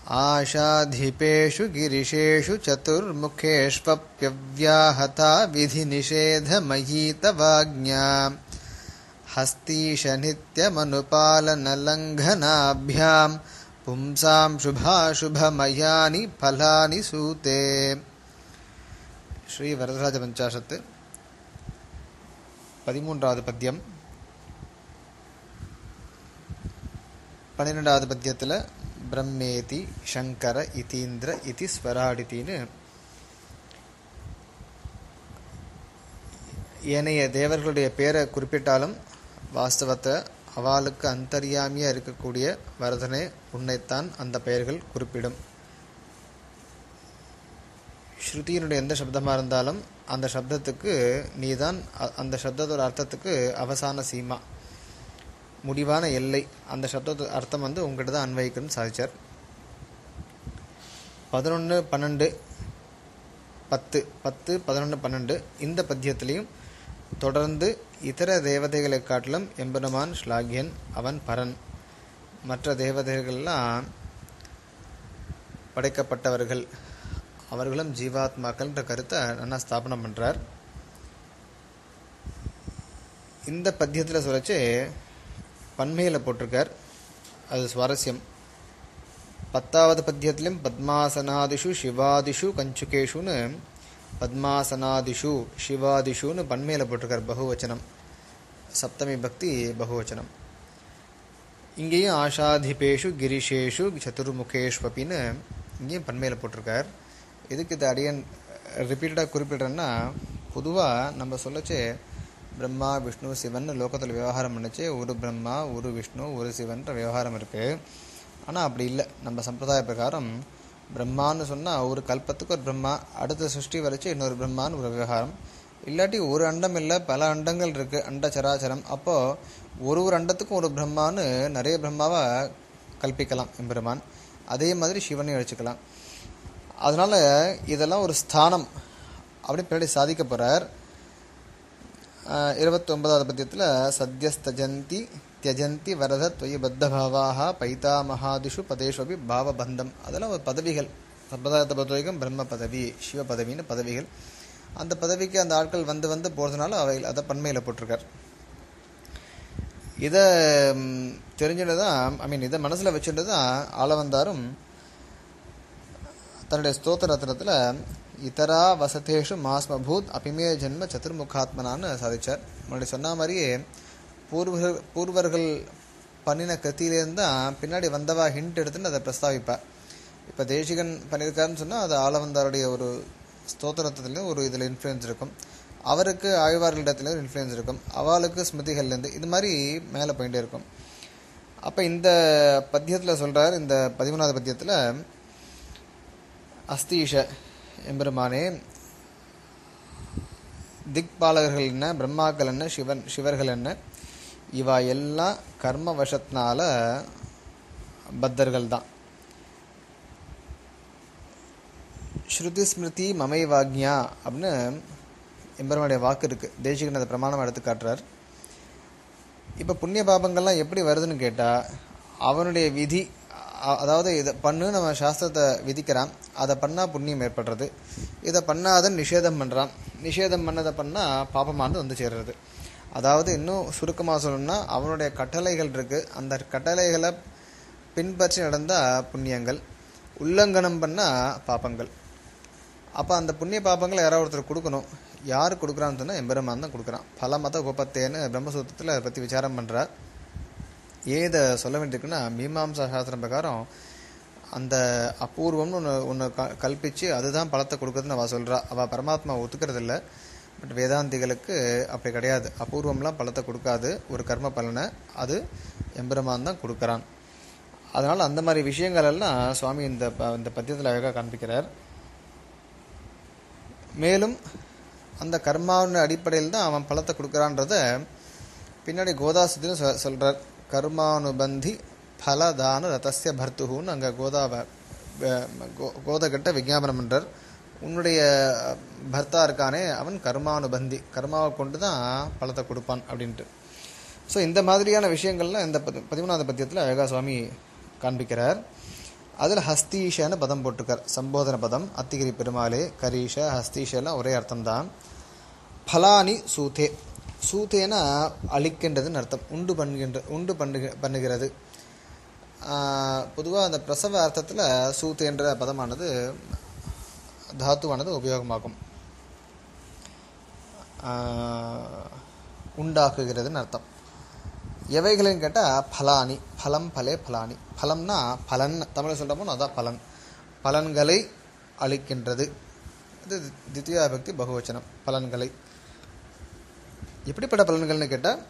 आशाधिपेषु गिरिशेषु चतुर्मुखेष्वप्यव्याहता विधिनिषेधमयी तवाज्ञा हस्तीशनित्यमनुपालनलङ्घनाभ्यां पुंसां शुभाशुभमयानि फलानि सूते ஸ்ரீ வரதராஜ பஞ்சாசத்து பதிமூன்றாவது பத்தியம் பன்னிரெண்டாவது பத்தியத்தில் பிரம்மேதி சங்கர இதீந்திர இதி ஸ்வராடித்தின்னு ஏனைய தேவர்களுடைய பேரை குறிப்பிட்டாலும் வாஸ்தவத்தை அவளுக்கு அந்தரியாமியாக இருக்கக்கூடிய வரதனே உன்னைத்தான் அந்த பெயர்கள் குறிப்பிடும் ஸ்ருதியினுடைய எந்த சப்தமாக இருந்தாலும் அந்த சப்தத்துக்கு நீதான் அ- அந்த சப்தத்தோட அர்த்தத்துக்கு அவசான சீமா முடிவான எல்லை அந்த சப்தத்தோட அர்த்தம் வந்து உங்ககிட்ட தான் அன்வயிக்கணும்னு சாதிச்சார் பதினொன்று பன்னெண்டு பத்து பத்து பதினொன்று பன்னெண்டு இந்த பத்தியத்திலையும் தொடர்ந்து இதர தேவதைகளை காட்டிலும் எம்பெருமான் ஸ்லாகியன் அவன் பரன் மற்ற தேவதைகள்லாம் படைக்கப்பட்டவர்கள் அவர்களும் ஜீவாத்மாக்கள்ன்ற கருத்தை நல்லா ஸ்தாபனம் பண்றார் இந்த பத்தியத்தில் சொல்லச்சு பன்மையில் போட்டிருக்கார் அது சுவாரஸ்யம் பத்தாவது பத்தியத்திலும் பத்மாசனாதிஷு சிவாதிஷு கஞ்சுகேஷுன்னு பத்மாசனாதிஷு சிவாதிஷுன்னு பன்மையில் போட்டிருக்கார் பகுவச்சனம் சப்தமி பக்தி பகுவச்சனம் இங்கேயும் ஆஷாதிபேஷு கிரிஷேஷு சதுர்முகேஷ்வப்பின்னு இங்கேயும் பன்மையில் போட்டிருக்கார் எதுக்கு இது அடியன் ரிப்பீட்டடாக குறிப்பிடுறேன்னா பொதுவாக நம்ம சொல்லச்சே பிரம்மா விஷ்ணு சிவன் லோகத்தில் விவகாரம் பண்ணுச்சு ஒரு பிரம்மா ஒரு விஷ்ணு ஒரு சிவன்ற விவகாரம் இருக்குது ஆனால் அப்படி இல்லை நம்ம சம்பிரதாய பிரகாரம் பிரம்மான்னு சொன்னால் ஒரு கல்பத்துக்கு ஒரு பிரம்மா அடுத்த சிருஷ்டி வரைச்சு இன்னொரு பிரம்மான்னு ஒரு விவகாரம் இல்லாட்டி ஒரு அண்டம் இல்லை பல அண்டங்கள் இருக்குது அண்ட சராச்சரம் அப்போது ஒரு ஒரு அண்டத்துக்கும் ஒரு பிரம்மான்னு நிறைய பிரம்மாவை கல்பிக்கலாம் எம்பெருமான் அதே மாதிரி சிவனையும் வச்சுக்கலாம் அதனால இதெல்லாம் ஒரு ஸ்தானம் அப்படி பின்னாடி சாதிக்க போறார் இருபத்தி ஒன்பதாவது பத்தியத்தில் சத்யஸ்தஜந்தி தியஜந்தி வரத துவய பத்த பாவாக பைதாமகாதிஷு பதேஷு அபி பாவபந்தம் அதெல்லாம் ஒரு பதவிகள் சம்பிரதாயத்தை பொறுத்த வரைக்கும் பிரம்ம பதவி சிவ பதவின்னு பதவிகள் அந்த பதவிக்கு அந்த ஆட்கள் வந்து வந்து போகிறதுனால அவைகள் அதை பன்மையில் போட்டிருக்கார் இதை தெரிஞ்சுட்டு தான் ஐ மீன் இதை மனசில் வச்சுட்டு தான் ஆளவந்தாரும் தன்னுடைய ஸ்தோத்திர ரத்னத்தில் இதரா வசதேஷு மாஸ்மபூத் அபிமே ஜென்ம சதுர்முகாத்மனான்னு சாதிச்சார் முன்னாடி சொன்ன மாதிரியே பூர்வர்கள் பூர்வர்கள் பண்ணின கத்தியிலேருந்து தான் பின்னாடி வந்தவா ஹிண்ட் எடுத்துன்னு அதை பிரஸ்தாவிப்பா இப்போ தேசிகன் பண்ணியிருக்காருன்னு சொன்னால் அது ஆளவந்தாருடைய ஒரு ஸ்தோத்திரத்துலேயும் ஒரு இதில் இன்ஃப்ளூயன்ஸ் இருக்கும் அவருக்கு ஆழ்வார்களிடத்துல ஒரு இன்ஃப்ளூயன்ஸ் இருக்கும் அவளுக்கு ஸ்மிருதிகள்லேருந்து இது மாதிரி மேலே போயிட்டே இருக்கும் அப்போ இந்த பத்தியத்தில் சொல்கிறார் இந்த பதிமூணாவது பத்தியத்தில் அஸ்தீஷ எம்பெருமானே திக்பாலகர்கள் என்ன பிரம்மாக்கள் என்ன சிவன் சிவர்கள் என்ன இவா எல்லாம் கர்ம வசத்தினால பத்தர்கள் தான் ஸ்ருதி ஸ்மிருதி மமை வாக்ஞா அப்படின்னு எம்பெருமானுடைய வாக்கு இருக்கு தேசிகன் அதை பிரமாணம் எடுத்து காட்டுறார் இப்போ புண்ணிய பாபங்கள்லாம் எப்படி வருதுன்னு கேட்டால் அவனுடைய விதி அ- அதாவது இதை பண்ணு நம்ம சாஸ்திரத்தை விதிக்கிறான் அதை பண்ணால் புண்ணியம் ஏற்படுறது இதை பண்ணாதன்னு நிஷேதம் பண்ணுறான் நிஷேதம் பண்ணதை பண்ணால் பாபமானது வந்து சேர்றது அதாவது இன்னும் சுருக்கமாக சொல்லணும்னா அவனுடைய கட்டளைகள் இருக்குது அந்த கட்டளைகளை பின்பற்றி நடந்தால் புண்ணியங்கள் உல்லங்கனம் பண்ணால் பாபங்கள் அப்போ அந்த புண்ணிய பாபங்களை யாராவது ஒருத்தர் கொடுக்கணும் யார் கொடுக்குறான்னு சொன்னால் எம்பெருமான் தான் கொடுக்குறான் பல மத கோபத்தேன்னு பிரம்மசூத்திரத்தில் அதை பற்றி விசாரம் பண்ணுறார் ஏன் இதை சொல்ல வேண்டியிருக்குன்னா மீமாம்சா சாஸ்திரம் பிரகாரம் அந்த அபூர்வம்னு ஒன்று ஒன்று க கல்பிச்சு அதுதான் பலத்தை கொடுக்குறதுன்னு அவள் சொல்கிறா அவள் பரமாத்மா ஒத்துக்கிறது இல்லை பட் வேதாந்திகளுக்கு அப்படி கிடையாது அபூர்வம்லாம் பலத்தை கொடுக்காது ஒரு கர்ம பலனை அது எம்பெருமான் தான் கொடுக்குறான் அதனால் அந்த மாதிரி விஷயங்கள் எல்லாம் சுவாமி இந்த ப- இந்த பத்தியத்தில் அழகாக காண்பிக்கிறார் மேலும் அந்த கர்மாவின் அடிப்படையில் தான் அவன் பலத்தை கொடுக்குறான்றத பின்னாடி கோதாசத்திலும் சொ சொல்கிறார் கர்மானுபந்தி பலதான ரதஸ்ய பர்த்துகுன்னு அங்கே கோதாவை அஹ், கோ- கோதகிட்ட விஞ்ஞாபனம் பண்றார் உன்னுடைய பர்த்தா இருக்கானே அவன் கர்மானுபந்தி கர்மாவை கொண்டு தான் பலத்தை கொடுப்பான் அப்படின்ட்டு ஸோ இந்த மாதிரியான விஷயங்கள்லாம் இந்த பதி- பதிமூணாவது பத்தியத்தில் அழகா சுவாமி காண்பிக்கிறார் அதில் ஹஸ்தீஷன்னு பதம் போட்டிருக்கார் சம்போதன பதம் அத்திகிரி பெருமாளே கரீஷ ஹஸ்தீஷெல்லாம் ஒரே அர்த்தம்தான் பலானி சூதே சூதேனா அழிக்கின்றதுன்னு அர்த்தம் உண்டு பண்ணுகின்ற உண்டு பண்ணுக பண்ணுகிறது பொதுவாக அந்த பிரசவ அர்த்தத்தில் சூத்து என்ற பதமானது தாத்துவானது உபயோகமாகும் ஆஹ், உண்டாக்குகிறதுன்னு அர்த்தம் எவைகள்னு கேட்டால் பலானி பலம் பலே பலானி பலம்னா பலன் தமிழ் சொல்கிறப்போ அதான் பலன் பலன்களை அளிக்கின்றது இது தித்தியா பக்தி பகுவச்சனம் பலன்களை எப்படிப்பட்ட பலன்கள்னு கேட்டால்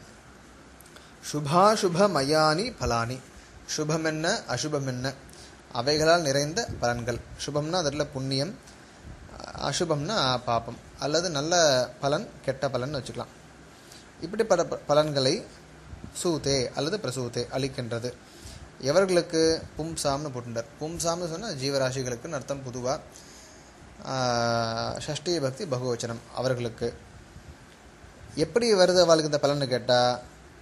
சுபாசுப மயானி பலானி சுபம் என்ன அசுபம் என்ன அவைகளால் நிறைந்த பலன்கள் சுபம்னா அதில் புண்ணியம் அசுபம்னா பாபம் அல்லது நல்ல பலன் கெட்ட பலன் வச்சுக்கலாம் இப்படிப்பட்ட ப- பலன்களை சூதே அல்லது பிரசூதே அளிக்கின்றது எவர்களுக்கு பும்சாம்னு போட்டுட்டார் பும்சாம்னு சொன்னால் ஜீவராசிகளுக்குன்னு அர்த்தம் பொதுவாக ஷஷ்டி பக்தி பகுவச்சனம் அவர்களுக்கு எப்படி வருது அவளுக்கு இந்த பலன்னு கேட்டால்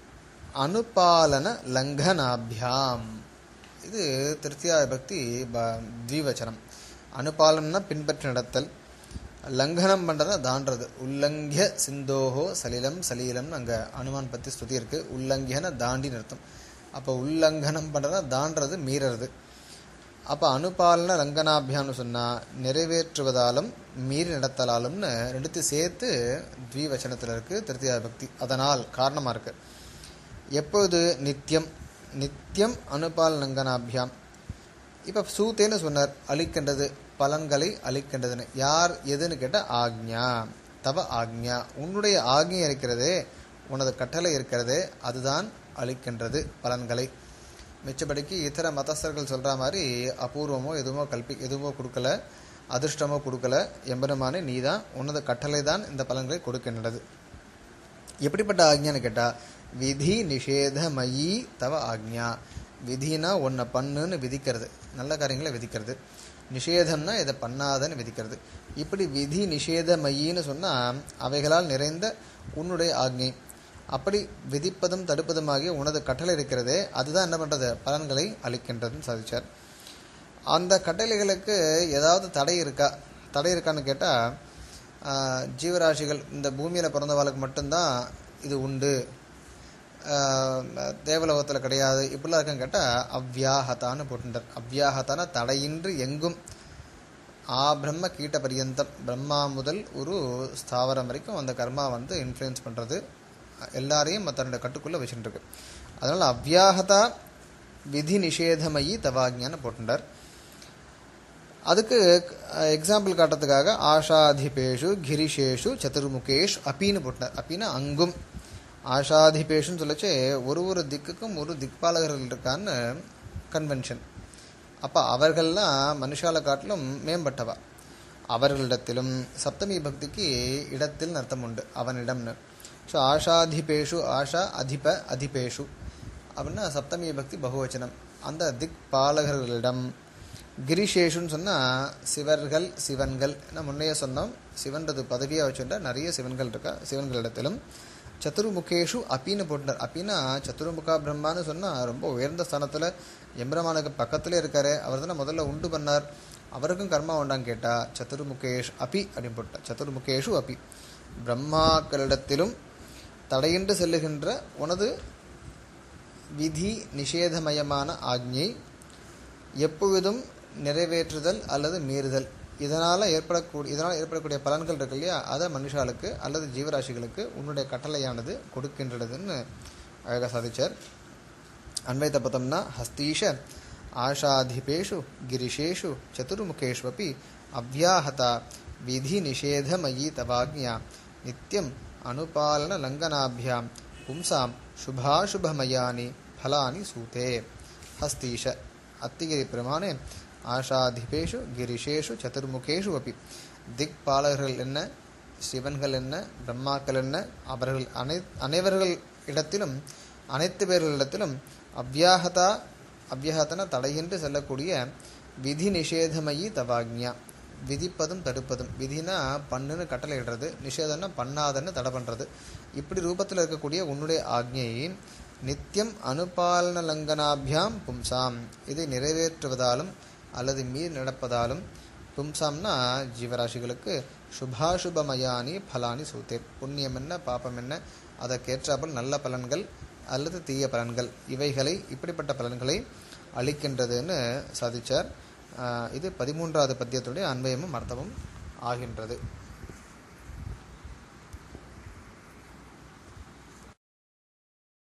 அனுபாலன லங்கனாபியாம் இது திருத்தியா பக்தி ப- த்விவச்சனம் அனுபாலனம்னா பின்பற்றி நடத்தல் லங்கனம் பண்ணுறதா தாண்டறது உல்லங்கிய சிந்தோஹோ சலிலம் சலீலம்னு அங்கே அனுமான் பற்றி ஸ்துதி இருக்கு உல்லங்கியன தாண்டின்னு அர்த்தம் அப்போ உல்லங்கனம் பண்ணுறதா தாண்டறது மீறது அப்போ அனுபாலன ரங்கனாபியான்னு சொன்னால் நிறைவேற்றுவதாலும் மீறி நடத்தலாலும்னு ரெண்டுத்தையும் சேர்த்து த்விவச்சனத்தில் இருக்குது திருத்தியா பக்தி அதனால் காரணமாக இருக்குது எப்பொழுது நித்தியம் நித்தியம் அனுபால் நங்கனாபியாம் இப்போ சூத்தேன்னு சொன்னார் அளிக்கின்றது பலன்களை அளிக்கின்றதுன்னு யார் எதுன்னு கேட்டால் ஆக்ஞா தவ ஆக்ஞா உன்னுடைய ஆக்ஞை இருக்கிறதே உனது கட்டளை இருக்கிறதே அதுதான் அளிக்கின்றது பலன்களை மிச்சபடிக்கு இதர மதஸ்தர்கள் சொல்கிற மாதிரி அபூர்வமோ எதுவோ கல்பி எதுவோ கொடுக்கல அதிர்ஷ்டமோ கொடுக்கல எம்பெருமானே நீ தான் உனது கட்டளை தான் இந்த பலன்களை கொடுக்கின்றது எப்படிப்பட்ட ஆக்ஞான்னு கேட்டால் விதி நிஷேதமயி தவ ஆக்ஞா விதினா ஒன்றை பண்ணுன்னு விதிக்கிறது நல்ல காரியங்களை விதிக்கிறது நிஷேதம்னா இதை பண்ணாதன்னு விதிக்கிறது இப்படி விதி நிஷேதமயின்னு சொன்னால் அவைகளால் நிறைந்த உன்னுடைய ஆக்ஞை அப்படி விதிப்பதும் தடுப்பதுமாகிய உனது கட்டளை இருக்கிறதே அதுதான் என்ன பண்ணுறது பலன்களை அளிக்கின்றதுன்னு சாதிச்சார் அந்த கட்டளைகளுக்கு ஏதாவது தடை இருக்கா தடை இருக்கான்னு கேட்டால் ஜீவராசிகள் இந்த பூமியில் பிறந்தவாளுக்கு மட்டும்தான் இது உண்டு ஆஹ் தேவலோகத்தில் கிடையாது இப்படிலாம் இருக்கான்னு கேட்டால் அவ்யாஹதான்னு போட்டுட்டார் அவ்யாஹதான தடையின்றி எங்கும் ஆ பிரம்ம கீட்ட பரியந்தம் பிரம்மா முதல் ஒரு ஸ்தாவரம் வரைக்கும் அந்த கர்மா வந்து இன்ஃப்ளூயன்ஸ் பண்ணுறது எல்லாரையும் தன்னுடைய கட்டுக்குள்ளே வச்சுட்டு இருக்கு அதனால் அவ்யாஹதா விதி நிஷேதமயி தவாக்ஞான்னு போட்டுட்டார் அதுக்கு எக்ஸாம்பிள் காட்டுறதுக்காக ஆஷாதிபேஷு கிரிஷேஷு சதுர்முகேஷ் அப்பின்னு போட்டார் அப்பின்னா அங்கும் ஆஷாதிபேஷுன்னு சொல்லச்சே ஒரு ஒரு திக்குக்கும் ஒரு திக்பாலகர்கள் இருக்கான்னு கன்வென்ஷன் அப்போ அவர்கள்லாம் மனுஷால காட்டிலும் மேம்பட்டவா அவர்களிடத்திலும் சப்தமி பக்திக்கு இடத்தில் அர்த்தம் உண்டு அவனிடம்னு ஸோ ஆஷாதிபேஷு ஆஷா அதிப அதிபேஷு அப்படின்னா சப்தமி பக்தி பகுவச்சனம் அந்த திக் பாலகர்களிடம் கிரிஷேஷுன்னு சொன்னால் சிவர்கள் சிவன்கள் நான் முன்னையே சொன்னோம் சிவன்றது பதவியாக வச்சுட்டா நிறைய சிவன்கள் இருக்கா சிவன்களிடத்திலும் சத்துருமுகேஷு அப்பின்னு போட்டார் அப்பின்னா சத்துருமுகா பிரம்மான்னு சொன்னால் ரொம்ப உயர்ந்த ஸ்தானத்தில் எம்பிரமானுக்கு பக்கத்திலே இருக்காரு அவர் தானே முதல்ல உண்டு பண்ணார் அவருக்கும் கர்மா உண்டான்னு கேட்டால் சத்துருமுகேஷ் அபி அப்படின்னு போட்டார் சத்துருமுகேஷு அபி பிரம்மாக்களிடத்திலும் தடையின்றி செல்லுகின்ற உனது விதி நிஷேதமயமான ஆக்ஞை எப்பொழுதும் நிறைவேற்றுதல் அல்லது மீறுதல் இதனால் ஏற்படக்கூடிய இதனால் ஏற்படக்கூடிய பலன்கள் இருக்கு இல்லையா அதை மனுஷாளுக்கு அல்லது ஜீவராசிகளுக்கு உன்னுடைய கட்டளையானது கொடுக்கின்றதுன்னு அழகாக சாதிச்சார் அன்வைத்த பதம்னா ஹஸ்தீஷ ஆஷாதிபேஷு கிரிஷேஷு சதுர்முகேஷ்வபி அவ்யாஹதா விதி நிஷேதமயி தவாக்ஞா நித்தியம் அனுபாலன லங்கனாபியாம் பும்சாம் சுபாசுபமயானி ஃபலானி சூதே ஹஸ்தீஷ அத்திகிரி பிரமாணே ஆஷாதிபேஷு கிரிஷேஷு சதுர்முகேஷு அப்படி திக்பாலகர்கள் என்ன சிவன்கள் என்ன பிரம்மாக்கள் என்ன அவர்கள் அனை அனைவர்கள் இடத்திலும் அனைத்து பேர்களிடத்திலும் அவ்யாகதா அவ்யாகத்தன தடையின்றி செல்லக்கூடிய விதி நிஷேதமயி தவாக்ஞா விதிப்பதும் தடுப்பதும் விதினா பண்ணுன்னு கட்டளை இடுறது நிஷேதம்னா பண்ணாதன்னு தடை பண்ணுறது இப்படி ரூபத்தில் இருக்கக்கூடிய உன்னுடைய ஆக்ஞையை நித்தியம் அனுபாலன லங்கனாபியாம் பும்சாம் இதை நிறைவேற்றுவதாலும் அல்லது மீறி நடப்பதாலும் பும்சாம்னா ஜீவராசிகளுக்கு சுபாசுபமயானி பலானி சூத்தேர் புண்ணியம் என்ன பாபம் என்ன அதற்கேற்றாப்புல் நல்ல பலன்கள் அல்லது தீய பலன்கள் இவைகளை இப்படிப்பட்ட பலன்களை அளிக்கின்றதுன்னு சாதிச்சார் ஆஹ் இது பதிமூன்றாவது பத்தியத்துடைய அன்வயமும் அர்த்தமும் ஆகின்றது